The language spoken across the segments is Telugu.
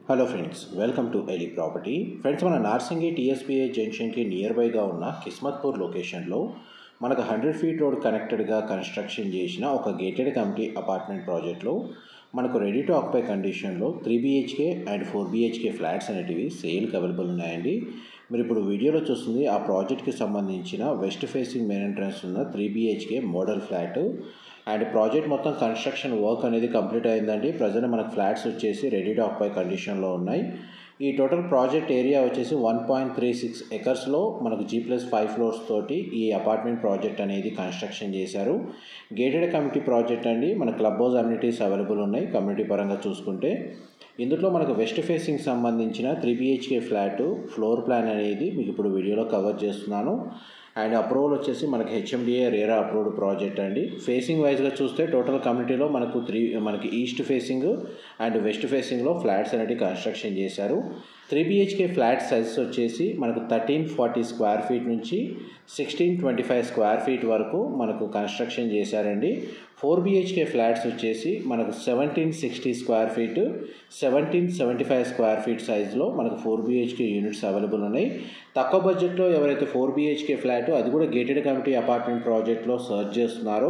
హలో ఫ్రెండ్స్ వెల్కమ్ టు ఎలి ప్రాపర్టీ ఫ్రెండ్స్ మన నార్సింగి టీఎస్బీఐ జంక్షన్కి నియర్ బైగా ఉన్న కిస్మత్పూర్ లొకేషన్లో మనకు హండ్రెడ్ ఫీట్ రోడ్ కనెక్టెడ్గా కన్స్ట్రక్షన్ చేసిన ఒక గేటెడ్ కమిటీ అపార్ట్మెంట్ ప్రాజెక్ట్లో మనకు రెడీ టు ఆక్యుపై కండిషన్లో three BHK and four BHK flats అనేటివి సేల్కి అవైలబుల్ ఉన్నాయండి మీరు ఇప్పుడు వీడియోలో చూస్తుంది ఆ ప్రాజెక్ట్కి సంబంధించిన వెస్ట్ ఫేసింగ్ మెయిన్ ఎంట్రన్స్ ఉన్న three BHK model flat and project మొత్తం కన్స్ట్రక్షన్ వర్క్ అనేది కంప్లీట్ అయిందండి ప్రజెంట్ మనకు ఫ్లాట్స్ వచ్చేసి రెడీ టు ఆక్యుపై కండిషన్లో ఉన్నాయి ఈ టోటల్ ప్రాజెక్ట్ ఏరియా వచ్చేసి వన్ పాయింట్ త్రీ సిక్స్ ఎకర్స్లో మనకు జీ ప్లస్ ఫైవ్ ఫ్లోర్స్ తోటి ఈ అపార్ట్మెంట్ ప్రాజెక్ట్ అనేది కన్స్ట్రక్షన్ చేశారు గేటెడ్ కమిటీ ప్రాజెక్ట్ అండి మన క్లబ్ హౌస్ అమ్యూనిటీస్ అవైలబుల్ ఉన్నాయి కమ్యూనిటీ పరంగా చూసుకుంటే ఇందులో మనకు వెస్ట్ ఫేసింగ్ సంబంధించిన three BHK flat floor plan అనేది మీకు ఇప్పుడు వీడియోలో కవర్ చేస్తున్నాను అండ్ అప్రూవల్ వచ్చేసి మనకి హెచ్ఎండిఏ రేరా అప్రూవ్డ్ ప్రాజెక్ట్ అండి ఫేసింగ్ వైజ్గా చూస్తే టోటల్ కమ్యూనిటీలో మనకు త్రీ మనకి ఈస్ట్ ఫేసింగ్ అండ్ వెస్ట్ ఫేసింగ్లో ఫ్లాట్స్ అనేవి కన్స్ట్రక్షన్ చేశారు త్రీ బిహెచ్కే ఫ్లాట్ సైజెస్ వచ్చేసి మనకు థర్టీన్ ఫార్టీ స్క్వేర్ ఫీట్ నుంచి sixteen twenty five square feet వరకు మనకు కన్స్ట్రక్షన్ చేశారండి ఫోర్ బిహెచ్కే ఫ్లాట్స్ వచ్చేసి మనకు seventeen sixty square feet seventeen seventy five square feet సైజులో మనకు ఫోర్ బిహెచ్కే యూనిట్స్ అవైలబుల్ ఉన్నాయి తక్కువ బడ్జెట్లో ఎవరైతే ఫోర్ బిహెచ్కే ఫ్లాట్ అది కూడా గేటెడ్ కమిటీ అపార్ట్మెంట్ ప్రాజెక్ట్లో సర్చ్ చేస్తున్నారో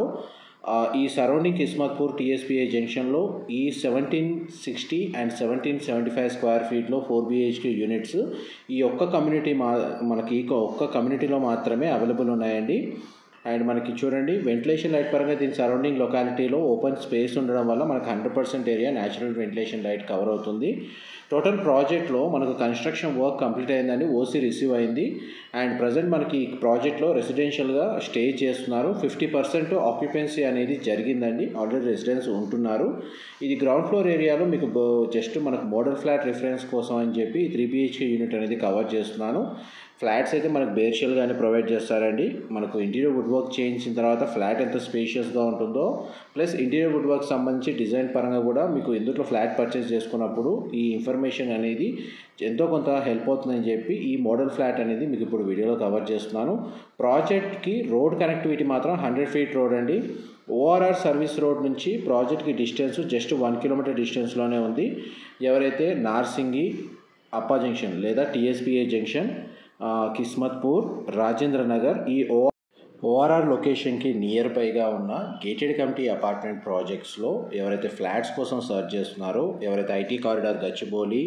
ఈ సరౌండింగ్ కిస్మత్పూర్ టీఎస్పీఐ జంక్షన్లో ఈ seventeen sixty and seventeen seventy five square ఫీట్లో ఫోర్ బిహెచ్కే యూనిట్స్ ఈ ఒక్క కమ్యూనిటీ మా మనకి ఈ ఒక్క కమ్యూనిటీలో మాత్రమే అవైలబుల్ ఉన్నాయండి అండ్ మనకి చూడండి వెంటిలేషన్ లైట్ పరంగా దీని సరౌండింగ్ లొకాలిటీలో ఓపెన్ స్పేస్ ఉండడం వల్ల మనకు hundred percent area natural ventilation light cover అవుతుంది టోటల్ ప్రాజెక్ట్లో మనకు కన్స్ట్రక్షన్ వర్క్ కంప్లీట్ అయిందండి ఓసీ రిసీవ్ అయింది అండ్ ప్రజెంట్ మనకి ఈ ప్రాజెక్ట్లో రెసిడెన్షియల్గా స్టే చేస్తున్నారు ఫిఫ్టీ పర్సెంట్ ఆక్యుపెన్సీ అనేది జరిగిందండి ఆల్రెడీ రెసిడెన్స్ ఉంటున్నారు ఇది గ్రౌండ్ ఫ్లోర్ ఏరియాలో మీకు జస్ట్ మనకు మోడల్ ఫ్లాట్ రిఫరెన్స్ కోసం అని చెప్పి త్రీ బిహెచ్కే యూనిట్ అనేది కవర్ చేస్తున్నాను ఫ్లాట్స్ అయితే మనకు బేర్షియల్గానే ప్రొవైడ్ చేస్తారండి మనకు ఇంటీరియర్ వుడ్ వర్క్ చేయించిన తర్వాత ఫ్లాట్ ఎంత స్పేషియస్గా ఉంటుందో ప్లస్ ఇంటీరియర్ వుడ్ వర్క్ సంబంధించి డిజైన్ పరంగా కూడా మీకు ఇందులో ఫ్లాట్ పర్చేస్ చేసుకున్నప్పుడు ఈ ఇన్ఫర్మేషన్ అనేది ఎంతో కొంత హెల్ప్ అవుతుందని చెప్పి ఈ మోడల్ ఫ్లాట్ అనేది మీకు ఇప్పుడు వీడియోలో కవర్ చేస్తున్నాను ప్రాజెక్ట్కి రోడ్ కనెక్టివిటీ మాత్రం హండ్రెడ్ ఫీట్ రోడ్ అండి ఓఆర్ఆర్ సర్వీస్ రోడ్ నుంచి ప్రాజెక్ట్కి డిస్టెన్స్ జస్ట్ వన్ కిలోమీటర్ డిస్టెన్స్లోనే ఉంది ఎవరైతే నార్సింగి అప్పా జంక్షన్ లేదా టీఎస్బీఏ జంక్షన్ కిస్మత్పూర్ రాజేంద్ర నగర్ ఈ ఓ ఓఆర్ఆర్ లొకేషన్కి నియర్ బైగా ఉన్న గేటెడ్ కమిటీ అపార్ట్మెంట్ ప్రాజెక్ట్స్లో ఎవరైతే ఫ్లాట్స్ కోసం సర్చ్ చేస్తున్నారో ఎవరైతే IT corridor Gachibowli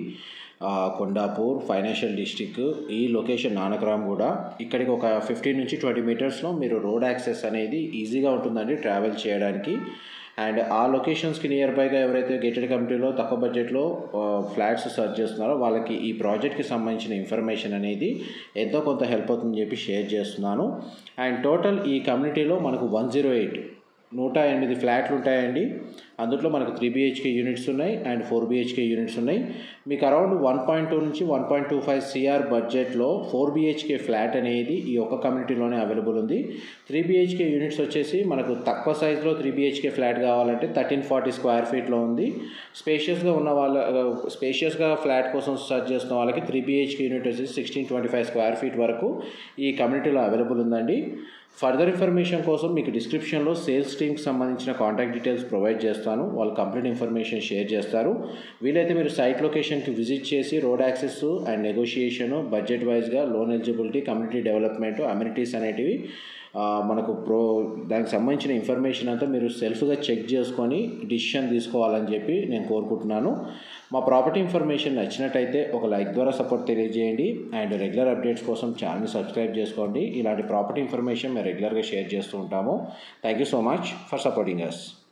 Kondapur financial district ఈ లొకేషన్ నానక్రామ్ కూడా ఇక్కడికి ఒక ఫిఫ్టీన్ నుంచి ట్వంటీ మీటర్స్లో మీరు రోడ్ యాక్సెస్ అనేది ఈజీగా ఉంటుందండి ట్రావెల్ చేయడానికి అండ్ ఆ లొకేషన్స్కి నియర్ బైగా ఎవరైతే గేటెడ్ కమిటీలో తక్కువ బడ్జెట్లో ఫ్లాట్స్ సర్చ్ చేస్తున్నారో వాళ్ళకి ఈ ప్రాజెక్ట్కి సంబంధించిన ఇన్ఫర్మేషన్ అనేది ఎంతో కొంత హెల్ప్ అవుతుందని చెప్పి షేర్ చేస్తున్నాను అండ్ టోటల్ ఈ కమ్యూనిటీలో మనకు వన్ జీరో ఎయిట్ నూట ఎనిమిది ఫ్లాట్లు ఉంటాయండి అందులో మనకు త్రీ బిహెచ్కే యూనిట్స్ ఉన్నాయి అండ్ ఫోర్ బిహెచ్కే యూనిట్స్ ఉన్నాయి మీకు అరౌండ్ వన్ పాయింట్ టూ నుంచి one point two five CR బడ్జెట్లో ఫోర్ బిహెచ్కే ఫ్లాట్ అనేది ఈ ఒక్క కమ్యూనిటీలోనే అవైలబుల్ ఉంది త్రీ బిహెచ్కే యూనిట్స్ వచ్చేసి మనకు తక్కువ సైజులో త్రీ బిహెచ్కే ఫ్లాట్ కావాలంటే థర్టీన్ ఫార్టీ స్క్వేర్ ఫీట్లో ఉంది స్పేషియస్గా ఉన్న వాళ్ళ స్పేషియస్గా ఫ్లాట్ కోసం సర్చ్ చేస్తున్న వాళ్ళకి త్రీ బిహెచ్కే యూనిట్ వచ్చేసి sixteen twenty five square feet వరకు ఈ కమ్యూనిటీలో అవైలబుల్ ఉందండి ఫర్దర్ ఇన్ఫర్మేషన్ కోసం మీకు డిస్క్రిప్షన్లో సేల్స్ టీమ్కి సంబంధించిన కాంటాక్ట్ డీటెయిల్స్ ప్రొవైడ్ చేస్తాను వాళ్ళు కంప్లీట్ ఇన్ఫర్మేషన్ షేర్ చేస్తారు వీలైతే మీరు సైట్ లొకేషన్కి విజిట్ చేసి road access and negotiation budget వైజ్గా loan eligibility community development amenities అనేటివి మనకు ప్రో దానికి సంబంధించిన ఇన్ఫర్మేషన్ అంతా మీరు సెల్ఫ్గా చెక్ చేసుకొని డిసిషన్ తీసుకోవాలని చెప్పి నేను కోరుకుంటున్నాను మా ప్రాపర్టీ ఇన్ఫర్మేషన్ నచ్చినట్టయితే ఒక లైక్ ద్వారా సపోర్ట్ తెలియజేయండి అండ్ రెగ్యులర్ అప్డేట్స్ కోసం ఛానల్ని సబ్స్క్రైబ్ చేసుకోండి ఇలాంటి ప్రాపర్టీ ఇన్ఫర్మేషన్ మేము రెగ్యులర్గా షేర్ చేస్తూ ఉంటాము thank you so much for supporting us